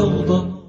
فوضى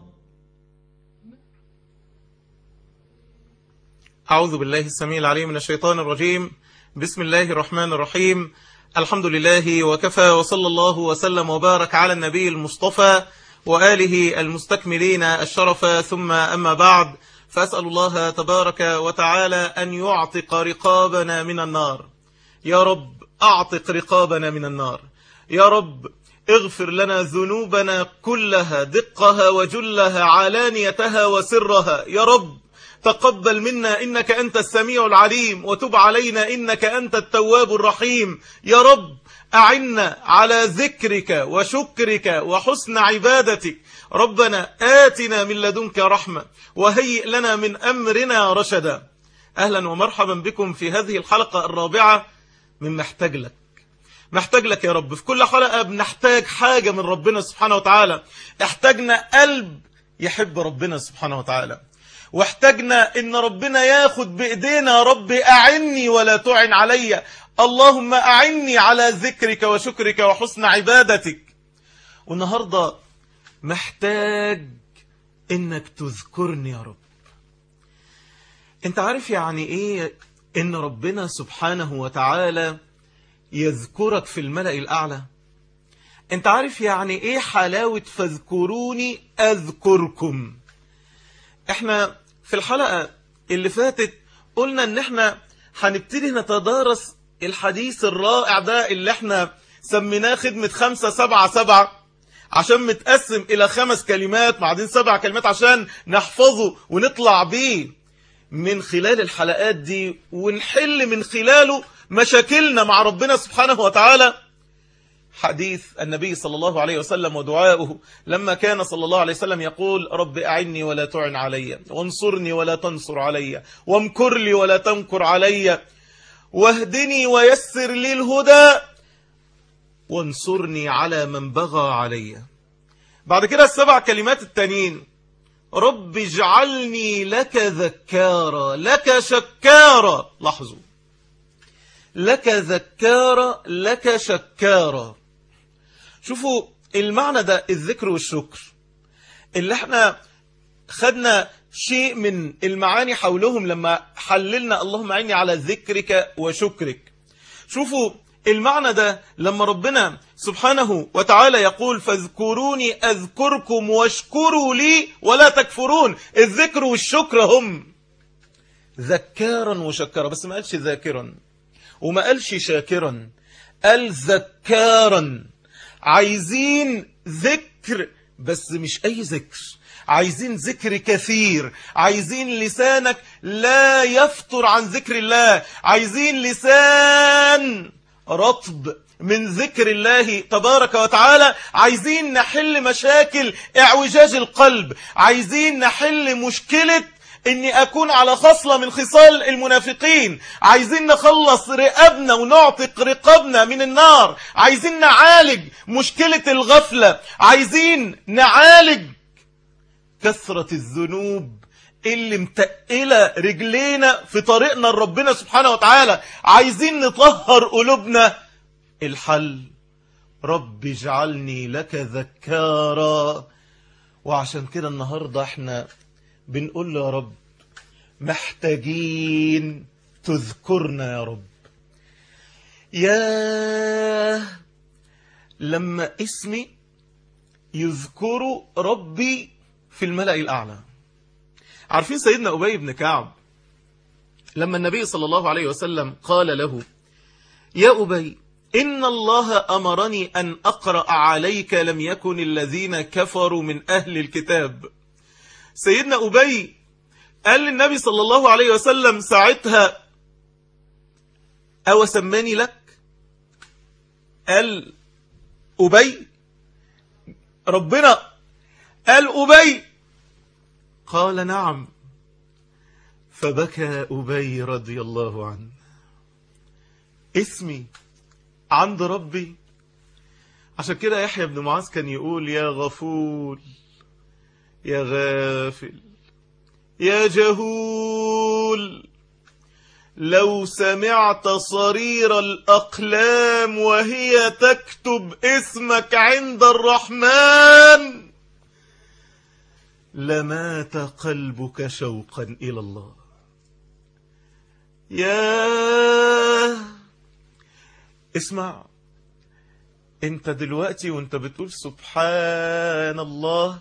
أعوذ بالله السميع العليم من الشيطان الرجيم بسم الله الرحمن الرحيم الحمد لله وكفى وصلى الله وسلم وبارك على النبي المصطفى وآله المستكملين الشرف ثم أما بعد فأسأل الله تبارك وتعالى أن يعتق رقابنا من النار يا رب أعتق رقابنا من النار يا رب اغفر لنا ذنوبنا كلها دقها وجلها علانيتها وسرها يا رب تقبل منا إنك أنت السميع العليم وتب علينا إنك أنت التواب الرحيم يا رب أعنا على ذكرك وشكرك وحسن عبادتك ربنا آتنا من لدنك رحمة وهيئ لنا من أمرنا رشدا أهلا ومرحبا بكم في هذه الحلقة الرابعة من محتاج لك محتاج لك يا رب في كل حلقة بنحتاج حاجة من ربنا سبحانه وتعالى احتاجنا قلب يحب ربنا سبحانه وتعالى واحتاجنا ان ربنا ياخد بايدينا يا رب اعني ولا تعن علي اللهم اعني على ذكرك وشكرك وحسن عبادتك والنهاردة محتاج انك تذكرني يا رب انت عارف يعني ايه ان ربنا سبحانه وتعالى يذكرك في الملأ الاعلى انت عارف يعني ايه حلاوة فاذكروني اذكركم احنا في الحلقة اللي فاتت قلنا ان احنا هنبتدي نتدارس الحديث الرائع ده اللي احنا سميناه خدمة خمسة سبعة سبعة عشان متقسم الى خمس كلمات بعدين سبع كلمات عشان نحفظه ونطلع بيه من خلال الحلقات دي ونحل من خلاله مشاكلنا مع ربنا سبحانه وتعالى حديث النبي صلى الله عليه وسلم ودعاؤه لما كان صلى الله عليه وسلم يقول رب أعني ولا تعن علي وانصرني ولا تنصر علي وامكر لي ولا تمكر علي واهدني ويسر لي الهدى وانصرني على من بغى علي بعد كده السبع كلمات التانيين رب اجعلني لك ذكارا لك شكارا لاحظوا لك ذكارا لك شكارا شوفوا المعنى ده الذكر والشكر اللي احنا خدنا شيء من المعاني حولهم لما حللنا اللهم عيني على ذكرك وشكرك شوفوا المعنى ده لما ربنا سبحانه وتعالى يقول فاذكروني أذكركم واشكروا لي ولا تكفرون الذكر والشكر هم ذكارا وشكرا بس ما قالش ذاكرا وما قالش شاكرا قال ذكارا عايزين ذكر بس مش أي ذكر عايزين ذكر كثير عايزين لسانك لا يفتر عن ذكر الله عايزين لسان رطب من ذكر الله تبارك وتعالى عايزين نحل مشاكل اعوجاج القلب عايزين نحل مشكلة اني اكون على خصلة من خصال المنافقين عايزين نخلص رقابنا ونعتق رقابنا من النار عايزين نعالج مشكلة الغفلة عايزين نعالج كثرة الذنوب اللي متقلة رجلينا في طريقنا لربنا سبحانه وتعالى عايزين نطهر قلوبنا الحل رب اجعلني لك ذكارا وعشان كده النهاردة احنا بنقول له يا رب محتاجين تذكرنا يا رب يا لما اسمي يذكر ربي في الملأ الأعلى عارفين سيدنا أبي بن كعب لما النبي صلى الله عليه وسلم قال له يا أبي إن الله أمرني أن أقرأ عليك لم يكن الذين كفروا من أهل الكتاب سيدنا أبي قال للنبي صلى الله عليه وسلم ساعتها أو سماني لك قال أبي ربنا قال أبي قال نعم فبكى أبي رضي الله عنه اسمي عند ربي عشان كده يحيى بن معاذ كان يقول يا غفول يا غافل يا جهول لو سمعت صرير الأقلام وهي تكتب اسمك عند الرحمن لمات قلبك شوقا إلى الله يا اسمع انت دلوقتي وانت بتقول سبحان الله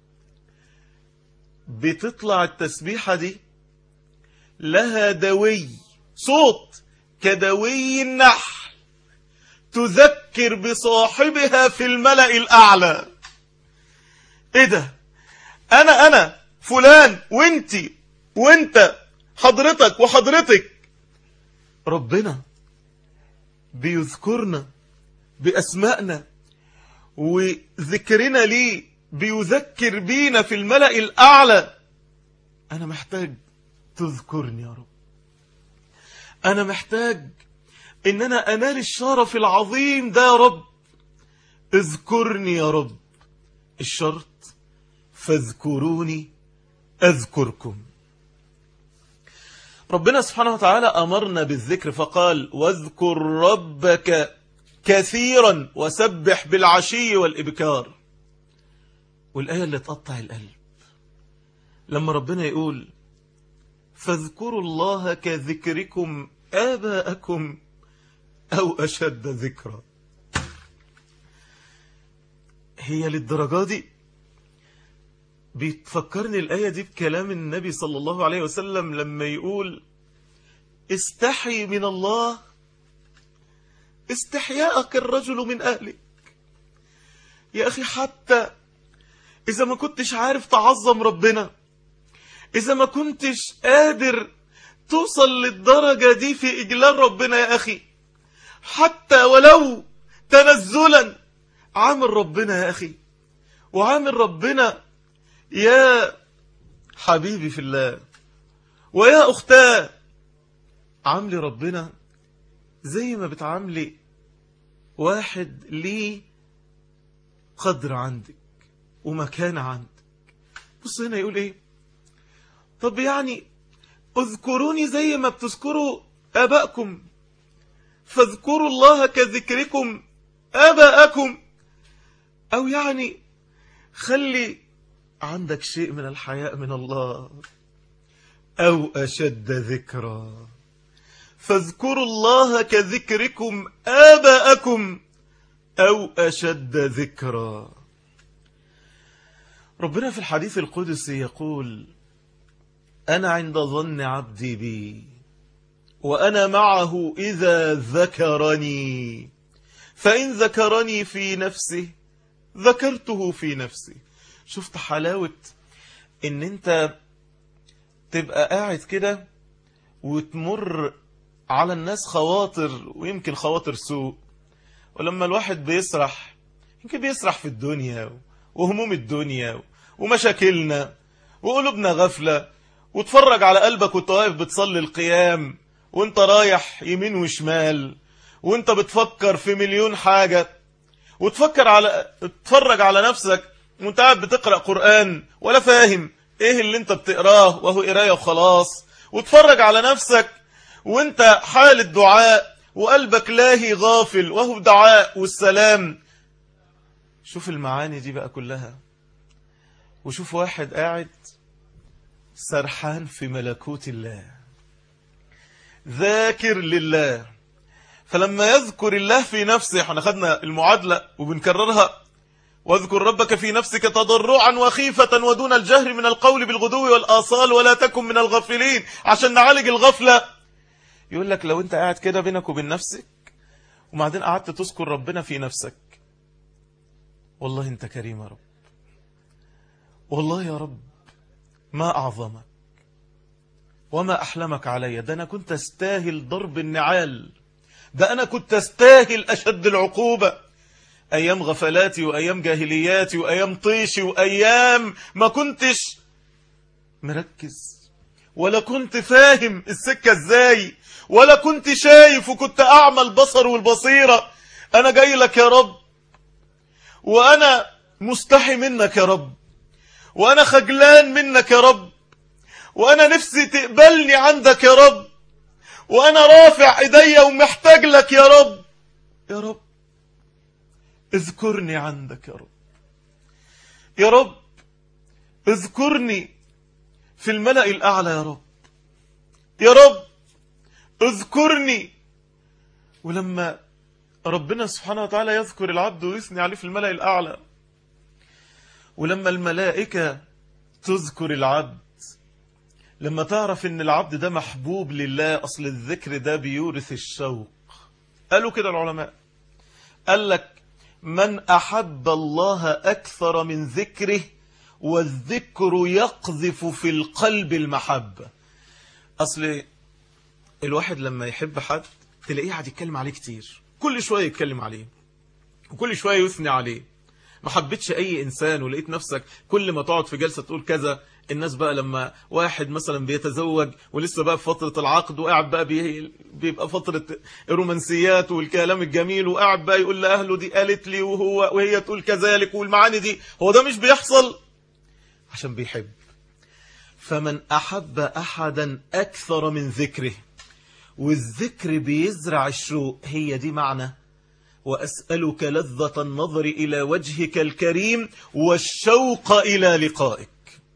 بتطلع التسبيحة دي لها دوي صوت كدوي النحل تذكر بصاحبها في الملأ الأعلى ايه ده انا انا فلان وانتي وانت حضرتك وحضرتك ربنا بيذكرنا بأسمائنا وذكرنا ليه بيذكر بينا في الملأ الأعلى أنا محتاج تذكرني يا رب أنا محتاج إن أنا أنال الشرف العظيم ده يا رب اذكرني يا رب الشرط فاذكروني أذكركم ربنا سبحانه وتعالى أمرنا بالذكر فقال واذكر ربك كثيرا وسبح بالعشي والإبكار والآية اللي تقطع القلب لما ربنا يقول فاذكروا الله كذكركم آباءكم أو أشد ذكرا هي للدرجة دي بيتفكرني الآية دي بكلام النبي صلى الله عليه وسلم لما يقول استحي من الله استحياءك الرجل من أهلك يا أخي حتى إذا ما كنتش عارف تعظم ربنا إذا ما كنتش قادر توصل للدرجة دي في إجلال ربنا يا أخي حتى ولو تنزلا عامل ربنا يا أخي وعامل ربنا يا حبيبي في الله ويا أختاه عاملي ربنا زي ما بتعاملي واحد ليه قدر عندك ومكان عندك بص هنا يقول ايه طب يعني اذكروني زي ما بتذكروا آباءكم فاذكروا الله كذكركم آباءكم أو يعني خلي عندك شيء من الحياء من الله أو أشد ذكرا فاذكروا الله كذكركم آباءكم أو أشد ذكرا ربنا في الحديث القدسي يقول أنا عند ظن عبدي بي وأنا معه إذا ذكرني فإن ذكرني في نفسه ذكرته في نفسي شفت حلاوة ان انت تبقى قاعد كده وتمر على الناس خواطر ويمكن خواطر سوء ولما الواحد بيسرح يمكن بيسرح في الدنيا وهموم الدنيا ومشاكلنا وقلوبنا غفلة وتفرج على قلبك وانت واقف بتصلي القيام وانت رايح يمين وشمال وانت بتفكر في مليون حاجة وتفكر على تتفرج على نفسك وانت قاعد بتقرأ قرآن ولا فاهم ايه اللي انت بتقراه وهو قراية وخلاص وتفرج على نفسك وانت حال الدعاء وقلبك لاهي غافل وهو دعاء والسلام شوف المعاني دي بقى كلها وشوف واحد قاعد سرحان في ملكوت الله ذاكر لله فلما يذكر الله في نفسه احنا خدنا المعادلة وبنكررها واذكر ربك في نفسك تضرعا وخيفة ودون الجهر من القول بالغدو والآصال ولا تكن من الغافلين عشان نعالج الغفلة يقول لك لو انت قاعد كده بينك وبين نفسك وبعدين قعدت تذكر ربنا في نفسك والله انت كريم يا رب والله يا رب ما أعظمك وما أحلمك علي ده أنا كنت استاهل ضرب النعال ده أنا كنت استاهل أشد العقوبة أيام غفلاتي وأيام جاهلياتي وأيام طيشي وأيام ما كنتش مركز ولا كنت فاهم السكة ازاي ولا كنت شايف وكنت أعمى البصر والبصيرة أنا جاي لك يا رب وأنا مستحي منك يا رب وأنا خجلان منك يا رب وأنا نفسي تقبلني عندك يا رب وأنا رافع إيديا ومحتاج لك يا رب يا رب اذكرني عندك يا رب يا رب اذكرني في الملأ الأعلى يا رب يا رب اذكرني ولما ربنا سبحانه وتعالى يذكر العبد ويثني عليه في الملأ الأعلى ولما الملائكة تذكر العبد لما تعرف ان العبد ده محبوب لله اصل الذكر ده بيورث الشوق قالوا كده العلماء قال لك من احب الله اكثر من ذكره والذكر يقذف في القلب المحبة اصل الواحد لما يحب حد تلاقيه قاعد يتكلم عليه كتير كل شوية يتكلم عليه وكل شوية يثني عليه ما حبيتش اي انسان ولقيت نفسك كل ما تقعد في جلسة تقول كذا الناس بقى لما واحد مثلا بيتزوج ولسه بقى في فترة العقد وقاعد بقى بي بيبقى فترة الرومانسيات والكلام الجميل وقاعد بقى يقول لأهله دي قالت لي وهو وهي تقول كذلك والمعاني دي هو ده مش بيحصل عشان بيحب فمن أحب أحدا أكثر من ذكره والذكر بيزرع الشوق هي دي معنى وأسألك لذة النظر إلى وجهك الكريم والشوق إلى لقائك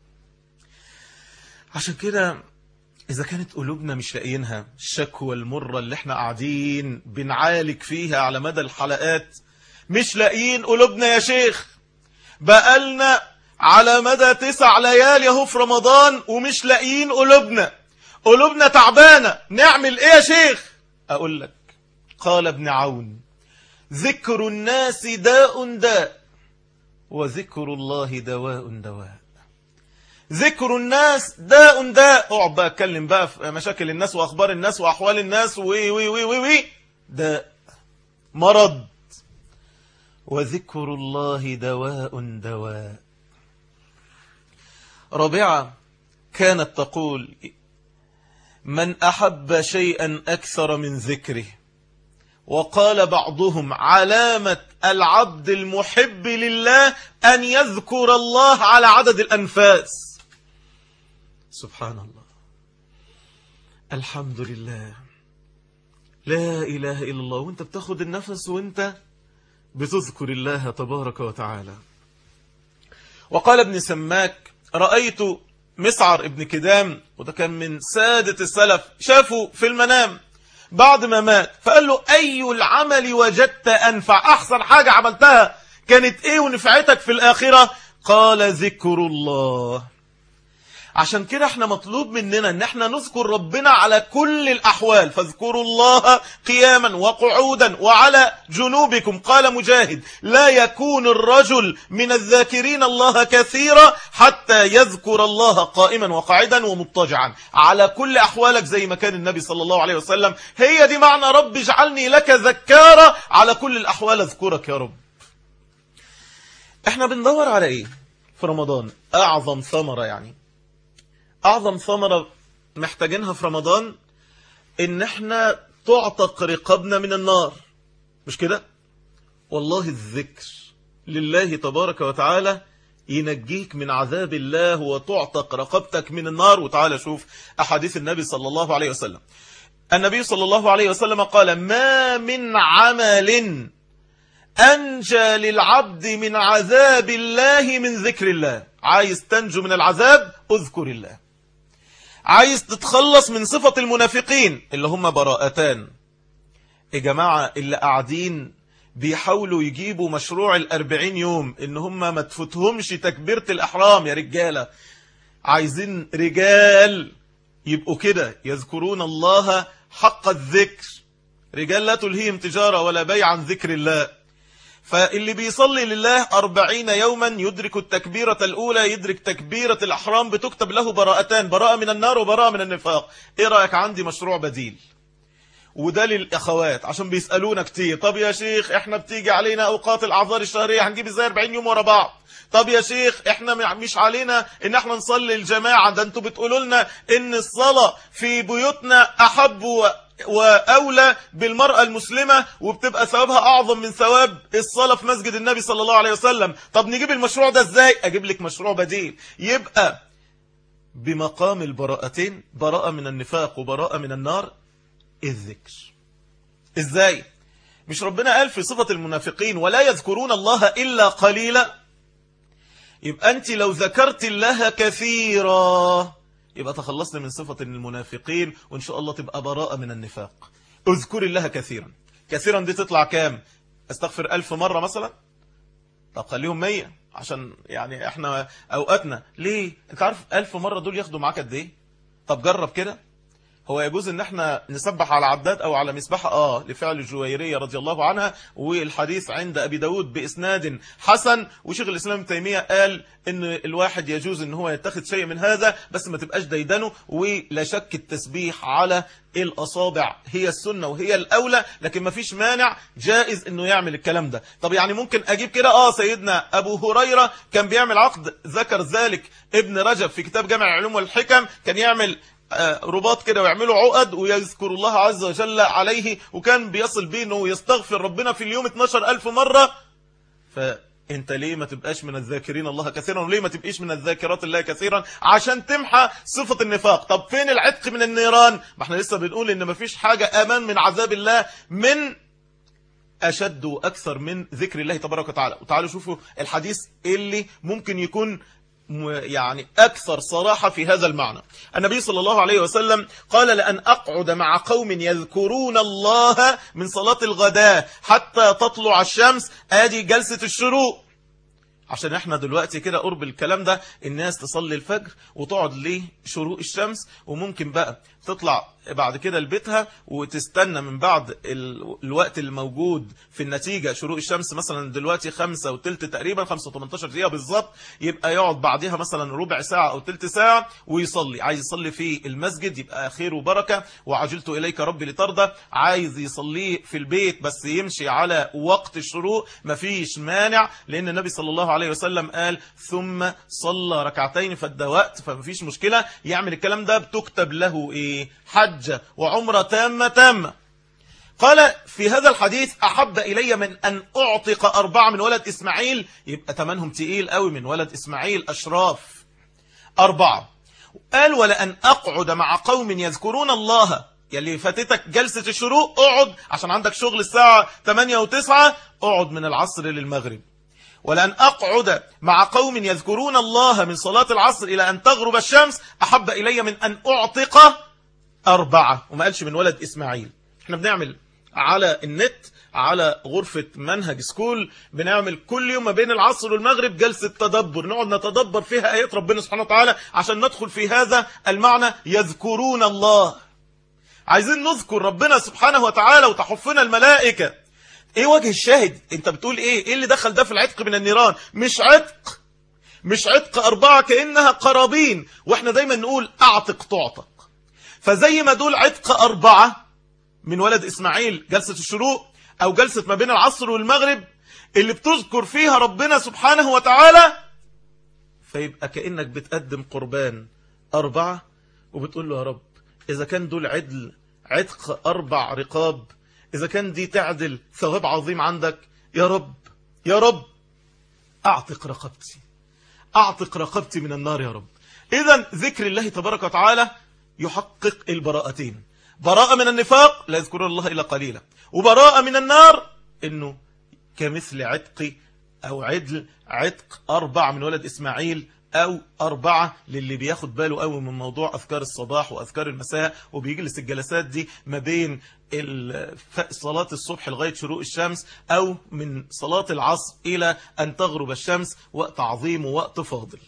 عشان كده إذا كانت قلوبنا مش لاقيينها الشكوى المرة اللي احنا قاعدين بنعالج فيها على مدى الحلقات مش لاقيين قلوبنا يا شيخ بقالنا على مدى تسع ليالي اهو في رمضان ومش لاقيين قلوبنا قلوبنا تعبانة نعمل ايه يا شيخ اقول لك قال ابن عون ذكر الناس داء داء وذكر الله دواء دواء ذكر الناس داء داء اقعد بقى اتكلم بقى في مشاكل الناس واخبار الناس واحوال الناس وي وي وي وي, وي داء مرض وذكر الله دواء دواء رابعة كانت تقول من أحب شيئا أكثر من ذكره وقال بعضهم علامة العبد المحب لله أن يذكر الله على عدد الأنفاس سبحان الله الحمد لله لا إله إلا الله وانت بتاخد النفس وانت بتذكر الله تبارك وتعالى وقال ابن سماك رأيت مسعر ابن كدام وده كان من سادة السلف شافه في المنام بعد ما مات فقال له أي العمل وجدت أنفع أحسن حاجة عملتها كانت إيه ونفعتك في الآخرة قال ذكر الله عشان كده احنا مطلوب مننا ان احنا نذكر ربنا على كل الاحوال فاذكروا الله قياما وقعودا وعلى جنوبكم قال مجاهد لا يكون الرجل من الذاكرين الله كثيرا حتى يذكر الله قائما وقاعدا ومضطجعا على كل احوالك زي ما كان النبي صلى الله عليه وسلم هي دي معنى رب اجعلني لك ذكارا على كل الاحوال اذكرك يا رب احنا بندور على ايه في رمضان اعظم ثمرة يعني أعظم ثمرة محتاجينها في رمضان إن احنا تعتق رقابنا من النار مش كده والله الذكر لله تبارك وتعالى ينجيك من عذاب الله وتعتق رقبتك من النار وتعالى شوف أحاديث النبي صلى الله عليه وسلم النبي صلى الله عليه وسلم قال ما من عمل أنجى للعبد من عذاب الله من ذكر الله عايز تنجو من العذاب اذكر الله عايز تتخلص من صفة المنافقين اللي هم براءتان يا جماعة اللي قاعدين بيحاولوا يجيبوا مشروع الأربعين يوم إن هم ما تفوتهمش تكبيرة الأحرام يا رجالة عايزين رجال يبقوا كده يذكرون الله حق الذكر رجال لا تلهيهم تجارة ولا بيع عن ذكر الله فاللي بيصلي لله أربعين يوما يدرك التكبيرة الأولى يدرك تكبيرة الأحرام بتكتب له براءتان براءة من النار وبراءة من النفاق إيه رأيك عندي مشروع بديل وده للأخوات عشان بيسألونا كتير طب يا شيخ احنا بتيجي علينا أوقات الأعذار الشهرية هنجيب ازاي 40 يوم ورا بعض طب يا شيخ احنا مش علينا ان احنا نصلي الجماعة ده انتوا بتقولوا لنا ان الصلاة في بيوتنا احب وأولى بالمرأة المسلمة وبتبقى ثوابها أعظم من ثواب الصلاة في مسجد النبي صلى الله عليه وسلم طب نجيب المشروع ده ازاي أجيب لك مشروع بديل يبقى بمقام البراءتين براءة من النفاق وبراءة من النار الذكر ازاي مش ربنا قال في صفة المنافقين ولا يذكرون الله إلا قليلا يبقى أنت لو ذكرت الله كثيرا يبقى تخلصنا من صفة المنافقين وإن شاء الله تبقى براءة من النفاق اذكر الله كثيرا كثيرا دي تطلع كام استغفر ألف مرة مثلا طب خليهم مية عشان يعني احنا اوقاتنا ليه انت عارف ألف مرة دول ياخدوا معاك قد ايه طب جرب كده هو يجوز ان احنا نسبح على عداد او على مسبحة اه لفعل الجويرية رضي الله عنها والحديث عند ابي داود باسناد حسن وشيخ الاسلام تيمية قال ان الواحد يجوز ان هو يتخذ شيء من هذا بس ما تبقاش ديدنه ولا شك التسبيح على الاصابع هي السنة وهي الاولى لكن ما فيش مانع جائز انه يعمل الكلام ده طب يعني ممكن اجيب كده اه سيدنا ابو هريرة كان بيعمل عقد ذكر ذلك ابن رجب في كتاب جامع العلوم والحكم كان يعمل رباط كده ويعملوا عقد ويذكر الله عز وجل عليه وكان بيصل بيه انه يستغفر ربنا في اليوم 12 ألف مرة فانت ليه ما تبقاش من الذاكرين الله كثيرا وليه ما تبقيش من الذاكرات الله كثيرا عشان تمحى صفة النفاق طب فين العتق من النيران ما احنا لسه بنقول ان ما فيش حاجة امان من عذاب الله من أشد وأكثر من ذكر الله تبارك وتعالى وتعالوا شوفوا الحديث اللي ممكن يكون يعني أكثر صراحة في هذا المعنى النبي صلى الله عليه وسلم قال لأن أقعد مع قوم يذكرون الله من صلاة الغداء حتى تطلع الشمس آدي جلسة الشروق عشان احنا دلوقتي كده قرب الكلام ده الناس تصلي الفجر وتقعد لشروق الشمس وممكن بقى تطلع بعد كده لبيتها وتستنى من بعد الوقت الموجود في النتيجة شروق الشمس مثلا دلوقتي خمسة وتلت تقريبا خمسة وتمنتاشر دقيقة بالظبط يبقى يقعد بعدها مثلا ربع ساعة أو تلت ساعة ويصلي عايز يصلي في المسجد يبقى خير وبركة وعجلت إليك ربي لترضى عايز يصليه في البيت بس يمشي على وقت الشروق مفيش مانع لأن النبي صلى الله عليه وسلم قال ثم صلى ركعتين فده وقت فمفيش مشكلة يعمل الكلام ده بتكتب له إيه حجة وعمرة تامة تامة قال في هذا الحديث أحب إلي من أن أعتق أربعة من ولد إسماعيل يبقى تمنهم تقيل قوي من ولد إسماعيل أشراف أربعة قال ولأن أقعد مع قوم يذكرون الله يلي فاتتك جلسة الشروق اقعد عشان عندك شغل الساعة 8 و9 اقعد من العصر للمغرب ولأن أقعد مع قوم يذكرون الله من صلاة العصر إلى أن تغرب الشمس أحب إلي من أن أعتق أربعة وما قالش من ولد إسماعيل احنا بنعمل على النت على غرفة منهج سكول بنعمل كل يوم ما بين العصر والمغرب جلسة تدبر نقعد نتدبر فيها آيات ربنا سبحانه وتعالى عشان ندخل في هذا المعنى يذكرون الله عايزين نذكر ربنا سبحانه وتعالى وتحفنا الملائكة ايه وجه الشاهد انت بتقول ايه ايه اللي دخل ده في العتق من النيران مش عتق مش عتق أربعة كأنها قرابين واحنا دايما نقول اعتق تعتق فزي ما دول عتق أربعة من ولد إسماعيل جلسة الشروق أو جلسة ما بين العصر والمغرب اللي بتذكر فيها ربنا سبحانه وتعالى فيبقى كأنك بتقدم قربان أربعة وبتقول له يا رب إذا كان دول عدل عتق أربع رقاب إذا كان دي تعدل ثواب عظيم عندك يا رب يا رب أعتق رقبتي أعتق رقبتي من النار يا رب إذا ذكر الله تبارك وتعالى يحقق البراءتين براءة من النفاق لا يذكر الله إلا قليلا وبراءة من النار إنه كمثل عتق أو عدل عتق أربع من ولد إسماعيل أو أربعة للي بياخد باله قوي من موضوع أذكار الصباح وأذكار المساء وبيجلس الجلسات دي ما بين صلاة الصبح لغاية شروق الشمس أو من صلاة العصر إلى أن تغرب الشمس وقت عظيم ووقت فاضل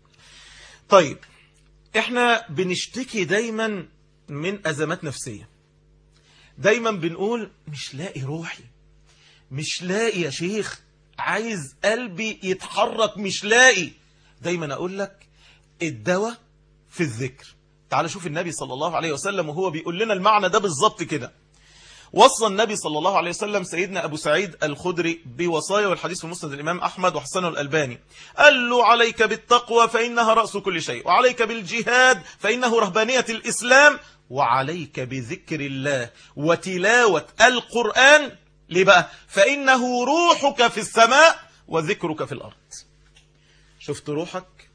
طيب احنا بنشتكي دايما من أزمات نفسية دايما بنقول مش لاقي روحي مش لاقي يا شيخ عايز قلبي يتحرك مش لاقي دايما أقول لك الدواء في الذكر تعال شوف النبي صلى الله عليه وسلم وهو بيقول لنا المعنى ده بالظبط كده وصى النبي صلى الله عليه وسلم سيدنا أبو سعيد الخدري بوصايا والحديث في مسند الإمام أحمد وحسنه الألباني قال له عليك بالتقوى فإنها رأس كل شيء وعليك بالجهاد فإنه رهبانية الإسلام وعليك بذكر الله وتلاوة القرآن ليه بقى فإنه روحك في السماء وذكرك في الأرض شفت روحك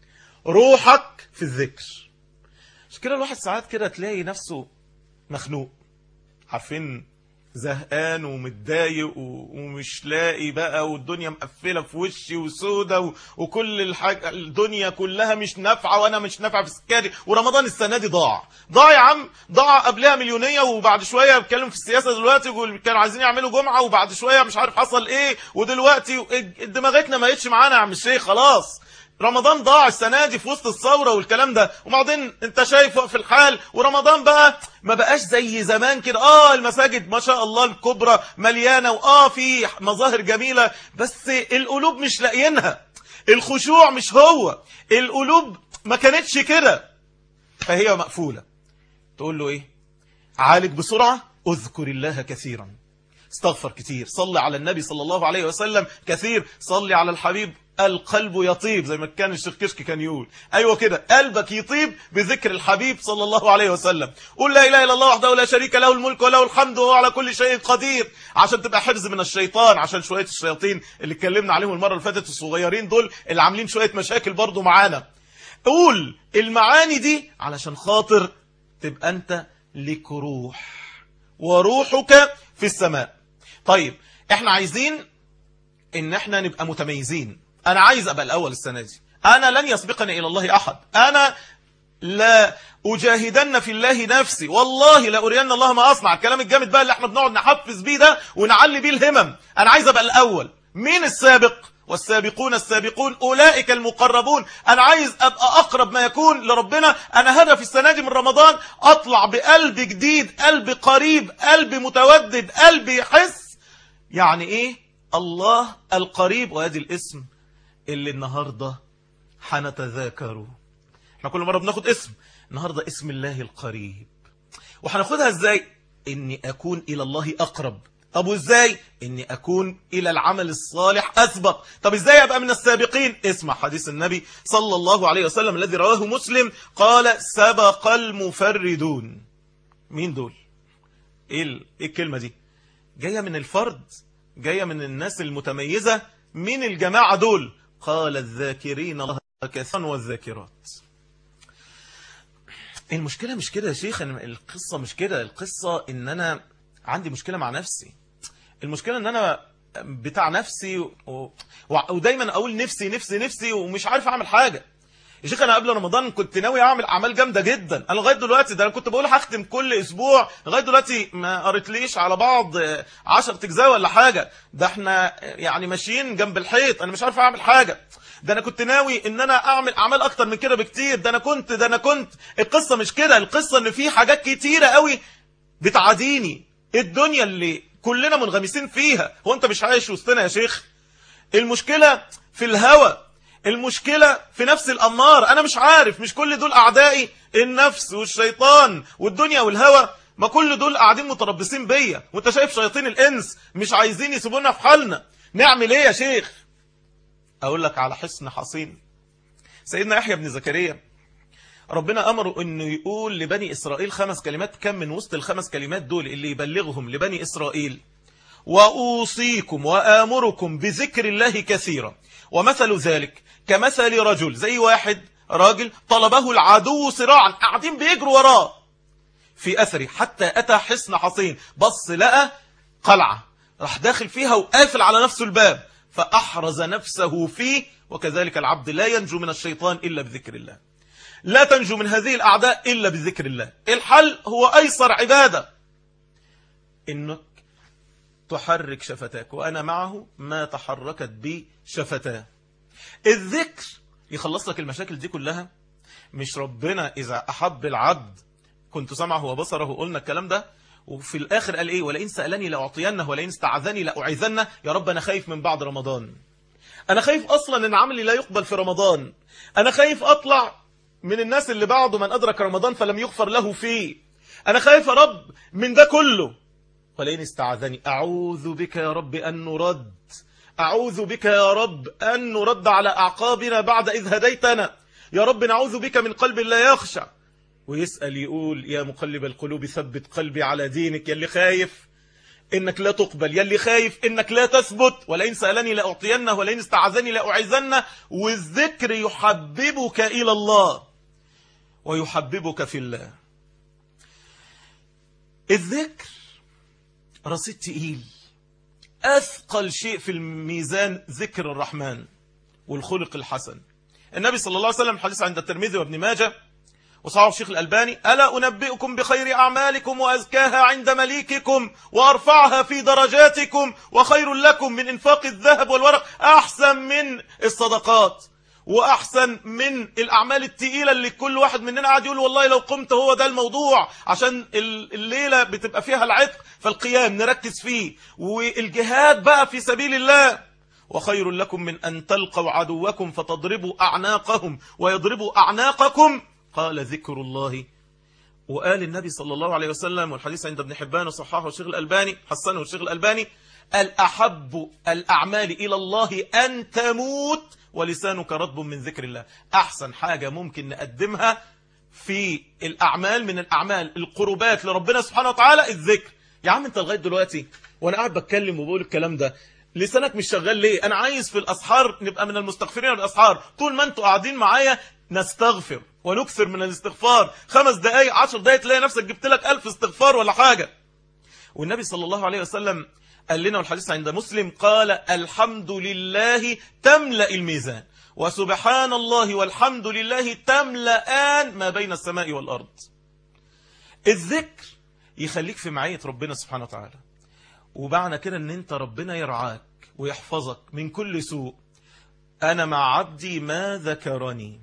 روحك في الذكر مش كده الواحد ساعات كده تلاقي نفسه مخنوق عارفين زهقان ومتضايق ومش لاقي بقى والدنيا مقفله في وشي وسودة وكل الحاجة الدنيا كلها مش نافعه وانا مش نافعه في سكاري ورمضان السنه دي ضاع ضاع يا عم ضاع قبلها مليونيه وبعد شويه بيتكلم في السياسه دلوقتي كانوا عايزين يعملوا جمعه وبعد شويه مش عارف حصل ايه ودلوقتي دماغتنا ما بقتش معانا يا عم الشيخ خلاص رمضان ضاع السنة دي في وسط الثورة والكلام ده وبعدين انت شايف وقف الحال ورمضان بقى ما بقاش زي زمان كده اه المساجد ما شاء الله الكبرى مليانة واه في مظاهر جميلة بس القلوب مش لاقيينها الخشوع مش هو القلوب ما كانتش كده فهي مقفولة تقول له ايه عالج بسرعة اذكر الله كثيرا استغفر كتير صلي على النبي صلى الله عليه وسلم كثير صلي على الحبيب القلب يطيب زي ما كان الشيخ كشك كان يقول أيوة كده قلبك يطيب بذكر الحبيب صلى الله عليه وسلم قل لا إله إلا الله وحده لا شريك له الملك وله الحمد وهو على كل شيء قدير عشان تبقى حرز من الشيطان عشان شوية الشياطين اللي اتكلمنا عليهم المرة اللي فاتت الصغيرين دول اللي عاملين شوية مشاكل برضو معانا قول المعاني دي علشان خاطر تبقى أنت لك روح وروحك في السماء طيب احنا عايزين ان احنا نبقى متميزين انا عايز ابقى الاول السنة دي انا لن يسبقني الى الله احد انا لا أجاهدن في الله نفسي والله لا أرين الله ما أصنع الكلام الجامد بقى اللي احنا بنقعد نحفز بيه ده ونعلي بيه الهمم أنا عايز أبقى الأول مين السابق والسابقون السابقون أولئك المقربون أنا عايز أبقى أقرب ما يكون لربنا أنا هدف السنة دي من رمضان أطلع بقلب جديد قلب قريب قلب متودد قلب يحس يعني إيه الله القريب وهذه الاسم اللي النهاردة حنتذاكره احنا كل مرة بناخد اسم النهاردة اسم الله القريب وحناخدها ازاي اني اكون الى الله اقرب طب وازاي اني اكون الى العمل الصالح اسبق طب ازاي ابقى من السابقين اسمع حديث النبي صلى الله عليه وسلم الذي رواه مسلم قال سبق المفردون مين دول ايه, ايه الكلمة دي جاية من الفرد جاية من الناس المتميزة مين الجماعة دول قال الذاكرين الله كثيرا والذاكرات المشكلة مش كده يا شيخ القصة مش كده القصة ان انا عندي مشكلة مع نفسي المشكلة ان انا بتاع نفسي و... ودايما اقول نفسي نفسي نفسي ومش عارف اعمل حاجة يا شيخ انا قبل رمضان كنت ناوي اعمل اعمال جامده جدا انا لغايه دلوقتي ده انا كنت بقول هختم كل اسبوع لغايه دلوقتي ما قريتليش على بعض 10 اجزاء ولا حاجه ده احنا يعني ماشيين جنب الحيط انا مش عارف اعمل حاجه ده انا كنت ناوي ان انا اعمل اعمال اكتر من كده بكتير ده انا كنت ده انا كنت القصه مش كده القصه ان في حاجات كتيره قوي بتعاديني الدنيا اللي كلنا منغمسين فيها هو انت مش عايش وسطنا يا شيخ المشكله في الهوى المشكلة في نفس الأمار أنا مش عارف مش كل دول أعدائي النفس والشيطان والدنيا والهوى ما كل دول قاعدين متربصين بيا وانت شايف شياطين الإنس مش عايزين يسيبونا في حالنا نعمل ايه يا شيخ أقول لك على حسن حصين سيدنا يحيى بن زكريا ربنا أمره أنه يقول لبني إسرائيل خمس كلمات كم من وسط الخمس كلمات دول اللي يبلغهم لبني إسرائيل وأوصيكم وآمركم بذكر الله كثيرا ومثل ذلك كمثل رجل زي واحد راجل طلبه العدو صراعا قاعدين بيجروا وراه في أثره حتى أتى حصن حصين بص لقى قلعة راح داخل فيها وقافل على نفسه الباب فأحرز نفسه فيه وكذلك العبد لا ينجو من الشيطان إلا بذكر الله لا تنجو من هذه الأعداء إلا بذكر الله الحل هو أيسر عبادة إنك تحرك شفتاك وأنا معه ما تحركت بي شفتاه الذكر يخلص لك المشاكل دي كلها مش ربنا إذا أحب العبد كنت سمعه وبصره قلنا الكلام ده وفي الآخر قال إيه ولئن سألني لأعطينه ولئن استعذني لأعيذنه يا رب أنا خايف من بعد رمضان أنا خايف أصلا إن عملي لا يقبل في رمضان أنا خايف أطلع من الناس اللي بعده من أدرك رمضان فلم يغفر له فيه أنا خايف يا رب من ده كله ولئن استعاذني أعوذ بك يا رب أن نرد أعوذ بك يا رب أن نرد على أعقابنا بعد إذ هديتنا يا رب نعوذ بك من قلب لا يخشع ويسأل يقول يا مقلب القلوب ثبت قلبي على دينك يلي خايف إنك لا تقبل يلي خايف إنك لا تثبت ولئن سألني لأعطينه ولئن استعاذني لأعيذنه والذكر يحببك إلى الله ويحببك في الله الذكر رصيد تقيل أثقل شيء في الميزان ذكر الرحمن والخلق الحسن النبي صلى الله عليه وسلم حديث عند الترمذي وابن ماجه وصحابه الشيخ الألباني ألا أنبئكم بخير أعمالكم وأزكاها عند مليككم وأرفعها في درجاتكم وخير لكم من إنفاق الذهب والورق أحسن من الصدقات وأحسن من الأعمال التقيلة اللي كل واحد مننا قاعد يقول والله لو قمت هو ده الموضوع عشان الليلة بتبقى فيها العتق فالقيام نركز فيه والجهاد بقى في سبيل الله وخير لكم من أن تلقوا عدوكم فتضربوا أعناقهم ويضربوا أعناقكم قال ذكر الله وقال النبي صلى الله عليه وسلم والحديث عند ابن حبان وصححه الشيخ الألباني حسنه الشيخ الألباني الأحب الأعمال إلى الله أن تموت ولسانك رطب من ذكر الله أحسن حاجة ممكن نقدمها في الأعمال من الأعمال القربات لربنا سبحانه وتعالى الذكر يا عم انت لغاية دلوقتي وانا قاعد بتكلم وبقول الكلام ده لسانك مش شغال ليه انا عايز في الاسحار نبقى من المستغفرين بالاسحار طول ما انتوا قاعدين معايا نستغفر ونكثر من الاستغفار خمس دقايق عشر دقايق تلاقي نفسك جبت لك ألف استغفار ولا حاجة والنبي صلى الله عليه وسلم قال لنا والحديث عند مسلم قال الحمد لله تملأ الميزان وسبحان الله والحمد لله تملأان ما بين السماء والأرض الذكر يخليك في معية ربنا سبحانه وتعالى وبعنا كده ان انت ربنا يرعاك ويحفظك من كل سوء انا مع عبدي ما ذكرني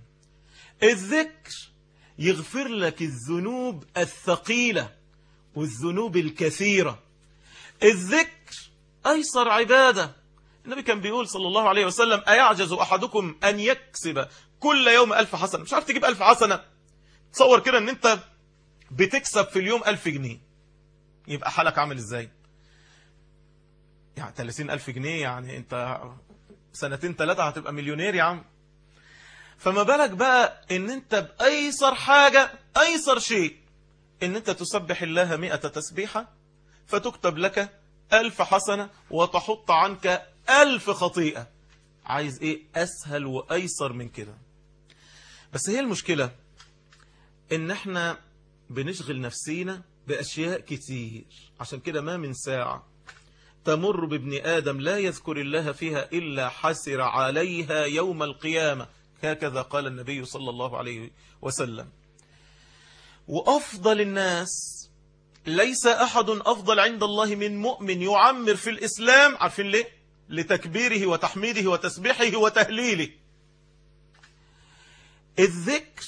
الذكر يغفر لك الذنوب الثقيلة والذنوب الكثيرة الذكر أيسر عبادة النبي كان بيقول صلى الله عليه وسلم أيعجز أحدكم أن يكسب كل يوم ألف حسنة مش عارف تجيب ألف حسنة تصور كده أن أنت بتكسب في اليوم ألف جنيه يبقى حالك عامل إزاي يعني 30 ألف جنيه يعني أنت سنتين ثلاثة هتبقى مليونير يا عم فما بالك بقى ان انت بأيسر حاجة أيسر شيء ان انت تسبح الله مئة تسبيحة فتكتب لك ألف حسنة وتحط عنك ألف خطيئة عايز ايه أسهل وأيسر من كده بس هي المشكلة ان احنا بنشغل نفسينا بأشياء كتير عشان كده ما من ساعة تمر بابن آدم لا يذكر الله فيها إلا حسر عليها يوم القيامة هكذا قال النبي صلى الله عليه وسلم وأفضل الناس ليس أحد أفضل عند الله من مؤمن يعمر في الإسلام عارفين ليه؟ لتكبيره وتحميده وتسبيحه وتهليله الذكر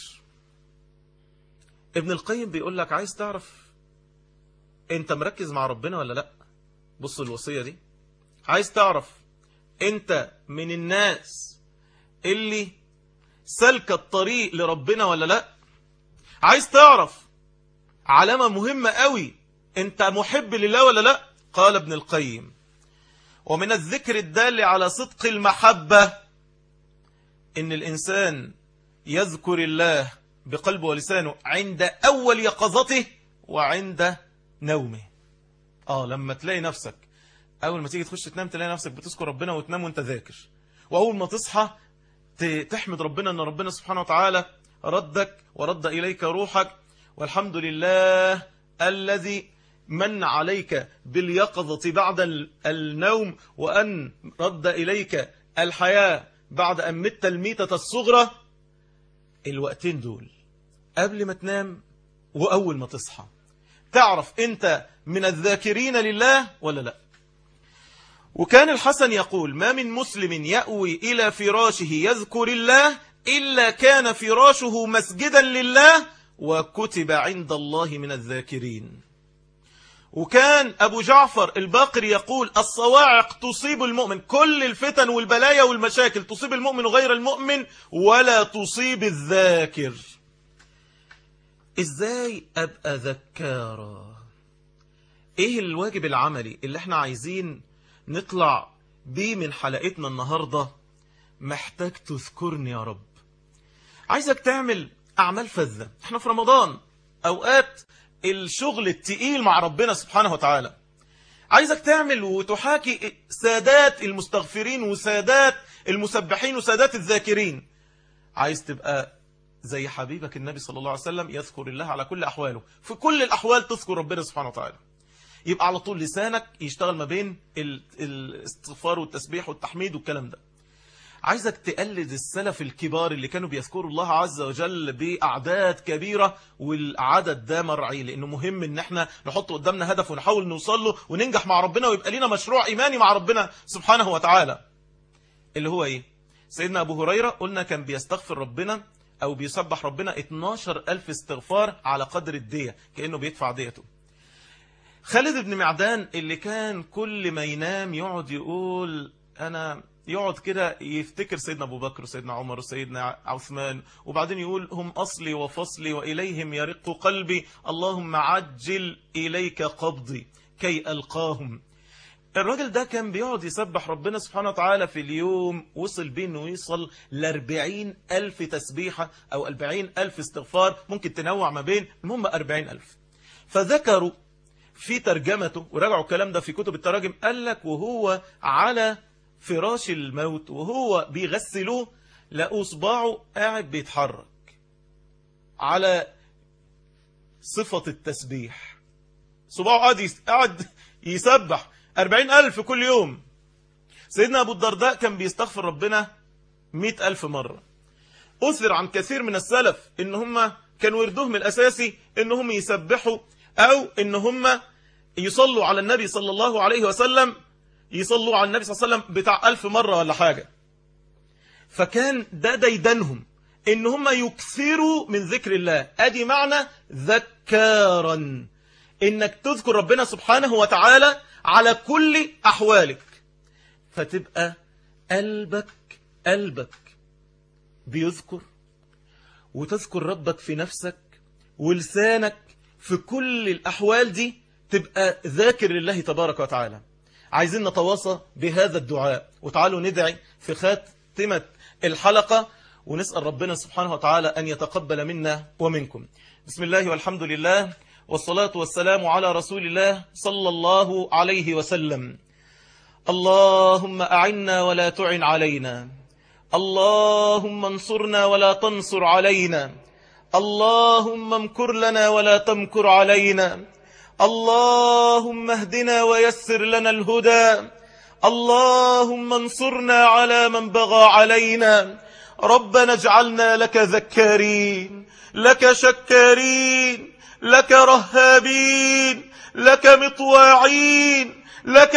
ابن القيم بيقول لك عايز تعرف انت مركز مع ربنا ولا لا بص الوصية دي عايز تعرف انت من الناس اللي سلك الطريق لربنا ولا لا عايز تعرف علامة مهمة قوي انت محب لله ولا لا قال ابن القيم ومن الذكر الدال على صدق المحبة ان الانسان يذكر الله بقلبه ولسانه عند اول يقظته وعند نومه اه لما تلاقي نفسك اول ما تيجي تخش تنام تلاقي نفسك بتذكر ربنا وتنام وانت ذاكر واول ما تصحى تحمد ربنا ان ربنا سبحانه وتعالى ردك ورد اليك روحك والحمد لله الذي من عليك باليقظة بعد النوم وأن رد إليك الحياة بعد أن مت الميتة الصغرى الوقتين دول قبل ما تنام وأول ما تصحى تعرف أنت من الذاكرين لله ولا لا وكان الحسن يقول ما من مسلم يأوي إلى فراشه يذكر الله إلا كان فراشه مسجدا لله وكتب عند الله من الذاكرين وكان أبو جعفر الباقر يقول الصواعق تصيب المؤمن كل الفتن والبلايا والمشاكل تصيب المؤمن وغير المؤمن ولا تصيب الذاكر إزاي أبقى ذكارا إيه الواجب العملي اللي احنا عايزين نطلع بيه من حلقتنا النهاردة محتاج تذكرني يا رب عايزك تعمل أعمال فذة احنا في رمضان أوقات الشغل التقيل مع ربنا سبحانه وتعالى عايزك تعمل وتحاكي سادات المستغفرين وسادات المسبحين وسادات الذاكرين عايز تبقى زي حبيبك النبي صلى الله عليه وسلم يذكر الله على كل أحواله في كل الأحوال تذكر ربنا سبحانه وتعالى يبقى على طول لسانك يشتغل ما بين الاستغفار والتسبيح والتحميد والكلام ده عايزك تقلد السلف الكبار اللي كانوا بيذكروا الله عز وجل بأعداد كبيرة والعدد ده مرعي لأنه مهم ان احنا نحط قدامنا هدف ونحاول نوصل له وننجح مع ربنا ويبقى لنا مشروع إيماني مع ربنا سبحانه وتعالى اللي هو ايه سيدنا أبو هريرة قلنا كان بيستغفر ربنا أو بيسبح ربنا 12 ألف استغفار على قدر الدية كأنه بيدفع ديته خالد بن معدان اللي كان كل ما ينام يقعد يقول أنا يقعد كده يفتكر سيدنا أبو بكر وسيدنا عمر وسيدنا عثمان وبعدين يقول هم أصلي وفصلي وإليهم يرق قلبي اللهم عجل إليك قبضي كي ألقاهم الراجل ده كان بيقعد يسبح ربنا سبحانه وتعالى في اليوم وصل بيه انه يوصل لأربعين ألف تسبيحة أو أربعين ألف استغفار ممكن تنوع ما بين المهم أربعين ألف فذكروا في ترجمته وراجعوا الكلام ده في كتب التراجم قال لك وهو على فراش الموت وهو بيغسلوه لقوا صباعه قاعد بيتحرك على صفة التسبيح صباعه قاعد قاعد يسبح أربعين ألف كل يوم سيدنا أبو الدرداء كان بيستغفر ربنا مئة ألف مرة أثر عن كثير من السلف إن هم كان وردهم الأساسي إن هم يسبحوا أو إن هم يصلوا على النبي صلى الله عليه وسلم يصلوا على النبي صلى الله عليه وسلم بتاع ألف مرة ولا حاجة فكان ده ديدنهم إن هم يكثروا من ذكر الله أدي معنى ذكارا إنك تذكر ربنا سبحانه وتعالى على كل أحوالك فتبقى قلبك قلبك بيذكر وتذكر ربك في نفسك ولسانك في كل الأحوال دي تبقى ذاكر لله تبارك وتعالى عايزين نتواصى بهذا الدعاء وتعالوا ندعي في خاتمة الحلقة ونسأل ربنا سبحانه وتعالى أن يتقبل منا ومنكم بسم الله والحمد لله والصلاة والسلام على رسول الله صلى الله عليه وسلم اللهم أعنا ولا تعن علينا اللهم انصرنا ولا تنصر علينا اللهم امكر لنا ولا تمكر علينا اللهم اهدنا ويسر لنا الهدى اللهم انصرنا على من بغى علينا ربنا اجعلنا لك ذكارين لك شكارين لك رهابين لك مطواعين لك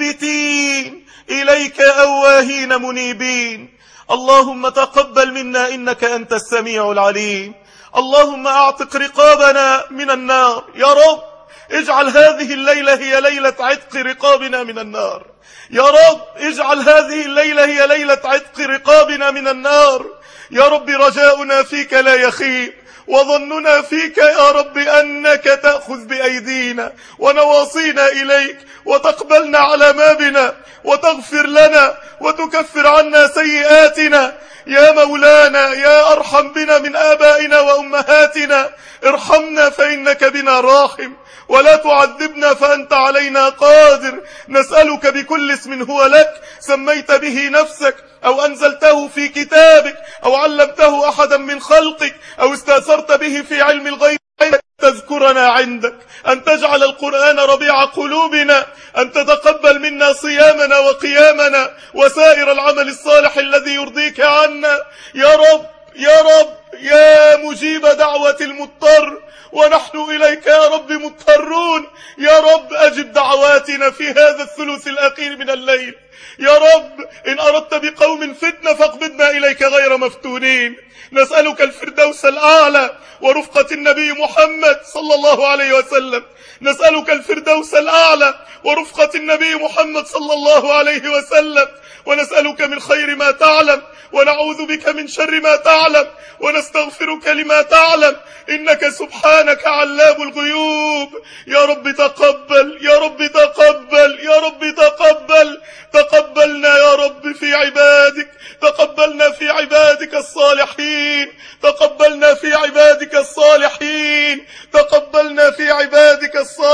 مخبتين إليك أواهين منيبين اللهم تقبل منا إنك أنت السميع العليم اللهم أعتق رقابنا من النار يا رب اجعل هذه الليلة هي ليلة عتق رقابنا من النار يا رب اجعل هذه الليلة هي ليلة عتق رقابنا من النار يا رب رجاؤنا فيك لا يخيب وظننا فيك يا رب أنك تأخذ بأيدينا ونواصينا إليك وتقبلنا على ما بنا وتغفر لنا وتكفر عنا سيئاتنا يا مولانا يا أرحم بنا من آبائنا وأمهاتنا ارحمنا فإنك بنا راحم ولا تعذبنا فأنت علينا قادر نسألك بكل اسم هو لك سميت به نفسك أو أنزلته في كتابك أو علمته أحدا من خلقك أو استأثرت به في علم الغيب تذكرنا عندك أن تجعل القرآن ربيع قلوبنا أن تتقبل منا صيامنا وقيامنا وسائر العمل الصالح الذي يرضيك عنا يا رب يا رب يا مجيب دعوة المضطر ونحن إليك يا رب مضطرون يا رب أجب دعواتنا في هذا الثلث الأخير من الليل يا رب إن أردت بقوم فتنة فاقبضنا إليك غير مفتونين نسألك الفردوس الأعلى ورفقة النبي محمد صلى الله عليه وسلم نسألك الفردوس الأعلى ورفقة النبي محمد صلى الله عليه وسلم ونسألك من خير ما تعلم ونعوذ بك من شر ما تعلم ونستغفرك لما تعلم إنك سبحانك علام الغيوب يا رب تقبل يا رب تقبل يا رب تقبل تقبلنا يا رب في عبادك تقبلنا في عبادك الصالحين تقبلنا في عبادك الصالحين تقبلنا في عبادك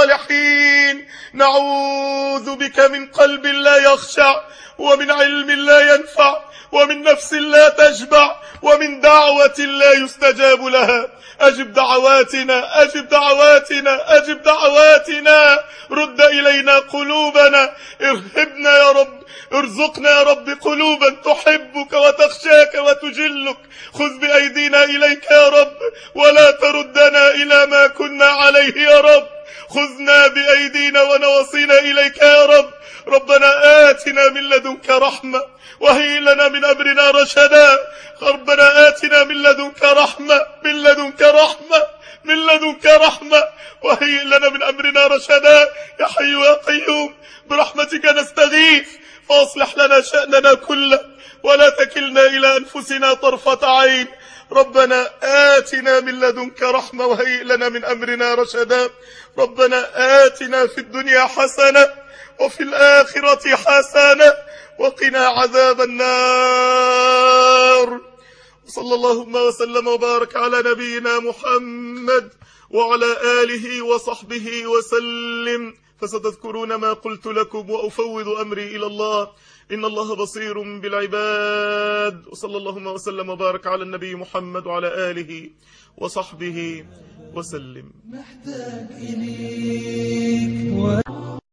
الصالحين نعوذ بك من قلب لا يخشع ومن علم لا ينفع ومن نفس لا تشبع ومن دعوة لا يستجاب لها أجب دعواتنا أجب دعواتنا أجب دعواتنا رد إلينا قلوبنا ارهبنا يا رب ارزقنا يا رب قلوبا تحبك وتخشاك وتجلك خذ بأيدينا إليك يا رب ولا تردنا إلى ما كنا عليه يا رب خذنا بأيدينا ونواصينا إليك يا رب ربنا آتنا من لدنك رحمة وهي لنا من أمرنا رشدا ربنا آتنا من لدنك رحمة من لدنك رحمة من لدنك رحمة وهي لنا من أمرنا رشدا يا حي يا قيوم برحمتك نستغيث فاصلح لنا شأننا كله ولا تكلنا إلى أنفسنا طرفة عين ربنا آتنا من لدنك رحمة وهيئ لنا من أمرنا رشدا ربنا آتنا في الدنيا حسنة وفي الآخرة حسنة وقنا عذاب النار صلى اللهم وسلم وبارك على نبينا محمد وعلى آله وصحبه وسلم فستذكرون ما قلت لكم وأفوض أمري إلى الله إن الله بصير بالعباد وصلى اللهم وسلم وبارك على النبي محمد وعلى آله وصحبه وسلم محتاج إليك